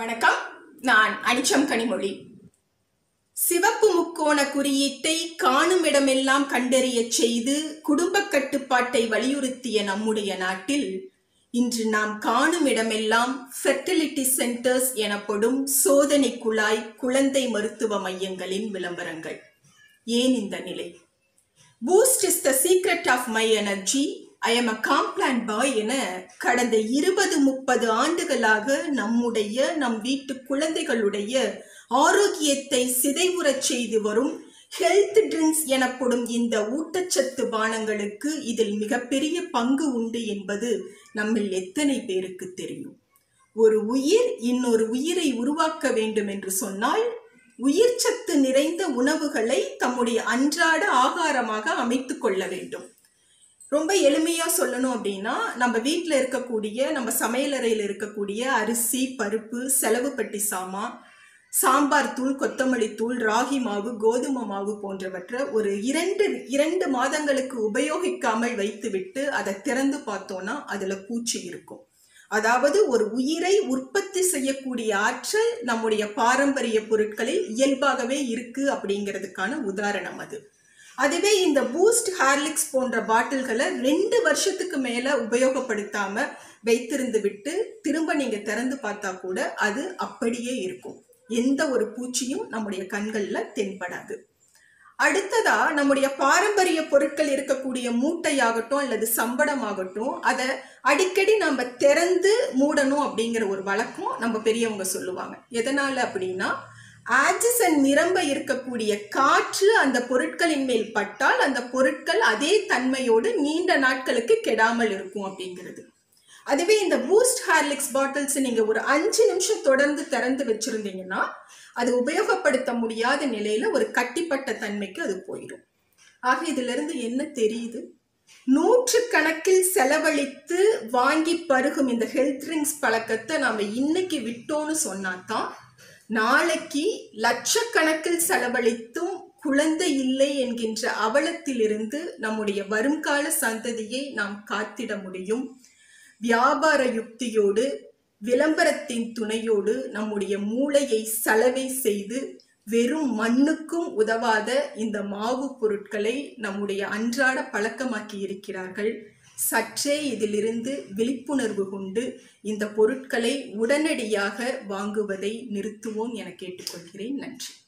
வணக்கம் நான் அனிச்சம் கனிமொழி சிவப்பு முக்கோண குறியீட்டை காணும் இடமெல்லாம் கண்டறியச் செய்து குடும்ப கட்டுப்பாட்டை வலியுறுத்திய நம்முடைய நாட்டில் இன்று நாம் காணும் இடமெல்லாம் ஃபெர்டிலிட்டி சென்டர்ஸ் எனப்படும் சோதனை குழாய் குழந்தை மருத்துவ மையங்களின் விளம்பரங்கள் ஏன் இந்த நிலை Boost is the secret of my energy I am a Complan boy என கடந்த இருபது முப்பது ஆண்டுகளாக நம்முடைய நம் வீட்டு குழந்தைகளுடைய ஆரோக்கியத்தை சிதைவுறச் செய்து வரும் ஹெல்த் ட்ரிங்க்ஸ் எனப்படும் இந்த ஊட்டச்சத்து பானங்களுக்கு இதில் மிகப்பெரிய பங்கு உண்டு என்பது நம்மில் எத்தனை பேருக்கு தெரியும் ஒரு உயிர் இன்னொரு உயிரை உருவாக்க வேண்டும் என்று சொன்னால் உயிர் சத்து நிறைந்த உணவுகளை தம்முடைய அன்றாட ஆகாரமாக அமைத்து கொள்ள வேண்டும் ரொம்ப எளிமையா சொல்லணும் அப்படின்னா நம்ம வீட்டில் இருக்கக்கூடிய நம்ம சமையலறையில் இருக்கக்கூடிய அரிசி பருப்பு செலவு பட்டி சாமான் சாம்பார் தூள் கொத்தமல்லி தூள் ராகி மாவு கோதுமை மாவு போன்றவற்றை ஒரு இரண்டு இரண்டு மாதங்களுக்கு உபயோகிக்காமல் வைத்துவிட்டு அதை திறந்து பார்த்தோம்னா அதுல பூச்சி இருக்கும் அதாவது ஒரு உயிரை உற்பத்தி செய்யக்கூடிய ஆற்றல் நம்முடைய பாரம்பரிய பொருட்களில் இயல்பாகவே இருக்கு அப்படிங்கிறதுக்கான உதாரணம் அது அதுவே இந்த பூஸ்ட் ஹார்லிக்ஸ் போன்ற பாட்டில்களை ரெண்டு வருஷத்துக்கு மேல உபயோகப்படுத்தாம வைத்திருந்து விட்டு திரும்ப நீங்க திறந்து பார்த்தா கூட அது அப்படியே இருக்கும் எந்த ஒரு பூச்சியும் நம்முடைய கண்கள்ல தென்படாது அடுத்ததா நம்முடைய பாரம்பரிய பொருட்கள் இருக்கக்கூடிய மூட்டையாகட்டும் அல்லது சம்படமாகட்டும் அதை அடிக்கடி நம்ம திறந்து மூடணும் அப்படிங்கிற ஒரு வழக்கம் நம்ம பெரியவங்க சொல்லுவாங்க எதனால அப்படின்னா ஆக்சிஜன் நிரம்ப இருக்கக்கூடிய காற்று அந்த பொருட்களின் மேல் பட்டால் அந்த பொருட்கள் அதே தன்மையோடு நீண்ட நாட்களுக்கு கெடாமல் இருக்கும் அப்படிங்கிறது அதுவே இந்த பூஸ்ட் ஹார்லிக்ஸ் பாட்டில்ஸ் நீங்க ஒரு அஞ்சு நிமிஷம் தொடர்ந்து திறந்து வச்சிருந்தீங்கன்னா அது உபயோகப்படுத்த முடியாத நிலையில ஒரு கட்டிப்பட்ட தன்மைக்கு அது போயிடும் ஆக இதுல இருந்து என்ன தெரியுது நூற்று கணக்கில் செலவழித்து வாங்கி பருகும் இந்த ஹெல்த் ட்ரிங்க்ஸ் பழக்கத்தை நாம இன்னைக்கு விட்டோம்னு சொன்னாதான் நாளைக்கு லட்சக்கணக்கில் செலவழித்தும் குழந்தை இல்லை என்கின்ற அவலத்திலிருந்து நம்முடைய வருங்கால சந்ததியை நாம் காத்திட முடியும் வியாபார யுக்தியோடு விளம்பரத்தின் துணையோடு நம்முடைய மூளையை சலவை செய்து வெறும் மண்ணுக்கும் உதவாத இந்த மாவு பொருட்களை நம்முடைய அன்றாட பழக்கமாக்கி இருக்கிறார்கள் சற்றே இதிலிருந்து விழிப்புணர்வு கொண்டு இந்த பொருட்களை உடனடியாக வாங்குவதை நிறுத்துவோம் என கேட்டுக்கொள்கிறேன் நன்றி